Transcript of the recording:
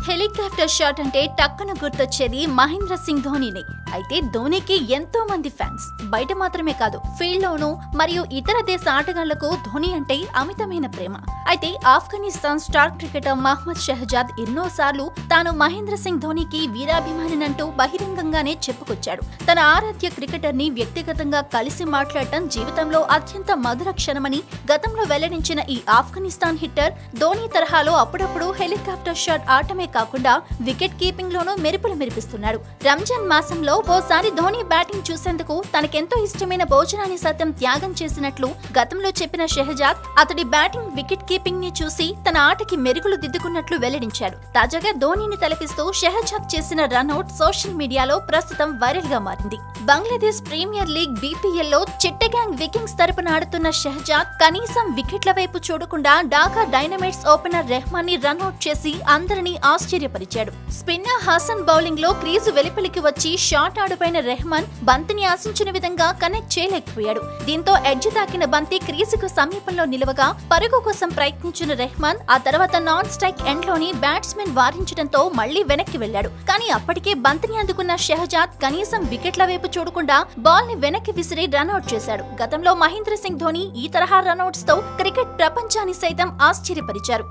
helicopter shot అంటే టక్కున గుర్తొచ్చేది మహేంద్ర సింగ్ ధోనీని అయితే ధోనీకి ఎంతో మంది ఫ్యాన్స్ బయట మాత్రమే కాదు ఫీల్డ్ లోనూ మరియు ఇతర దేశ ఆటగాళ్లకు ధోని అంటే అమితమైన ప్రేమ అయితే ఆఫ్ఘనిస్తాన్ స్టార్ క్రికెటర్ మహ్మద్ షహజాద్ ఎన్నోసార్లు తాను మహేంద్ర సింగ్ ధోనీకి వీరాభిమానినంటూ బహిరంగంగానే చెప్పుకొచ్చాడు తన ఆరాధ్య క్రికెటర్ ని వ్యక్తిగతంగా కలిసి మాట్లాడటం జీవితంలో అత్యంత మధుర క్షణమని గతంలో వెల్లడించిన ఈ ఆఫ్ఘనిస్తాన్ హిట్టర్ ధోని తరహాలో అప్పుడప్పుడు హెలికాప్టర్ షాట్ ఆటమే కాకుండా వికెట్ కీపింగ్ లోనూ మెరుపులు మెరిపిస్తున్నాడు రంజాన్ మాసంలో ఓసారి ధోని బ్యాటింగ్ చూసేందుకు తనకెంతో ఇష్టమైన భోజనాన్ని సైతం త్యాగం చేసినట్లు గతంలో చెప్పిన షెహజాద్ అతడి బ్యాటింగ్ వికెట్ కీపింగ్ ని చూసి తన ఆటకి మెరుగులు దిద్దుకున్నట్లు వెల్లడించాడు తాజాగా ధోనీని తలపిస్తూ షెహజాద్ చేసిన రన్అట్ సోషల్ మీడియాలో ప్రస్తుతం వైరల్ గా మారింది బంగ్లాదేశ్ ప్రీమియర్ లీగ్ బీపీఎల్ లో చిట్టగ్యాంగ్ వికింగ్స్ తరపున ఆడుతున్న షెహజాద్ కనీసం వికెట్ల వైపు చూడకుండా ఢాకా డైనమైట్స్ ఓపెనర్ రెహమాన్ ని రన్అట్ చేసి అందరినీ ఆశ్చర్యపరిచాడు స్పిన్నర్ హాసన్ బౌలింగ్ లో క్రీజు వెలుపలికి వచ్చి షాట్ ఆడుపైన రెహమాన్ బంతిని ఆశించిన విధంగా కనెక్ట్ చేయలేకపోయాడు దీంతో ఎడ్జ్ తాకిన బంతి క్రీజుకు సమీపంలో నిలవగా పరుగు కోసం ప్రయత్నించిన రెహమాన్ ఆ తర్వాత నాన్ స్ట్రైక్ ఎండ్ లోని బ్యాట్స్మెన్ వారించడంతో మళ్లీ వెనక్కి వెళ్లాడు కానీ అప్పటికే బంతిని అందుకున్న షెహజాద్ కనీసం వికెట్ల వైపు చూడకుండా బాల్ ని వెనక్కి విసిరి రన్అట్ చేశాడు గతంలో మహేంద్ర సింగ్ ధోని ఈ తరహా రన్అట్స్ తో క్రికెట్ ప్రపంచాన్ని సైతం ఆశ్చర్యపరిచారు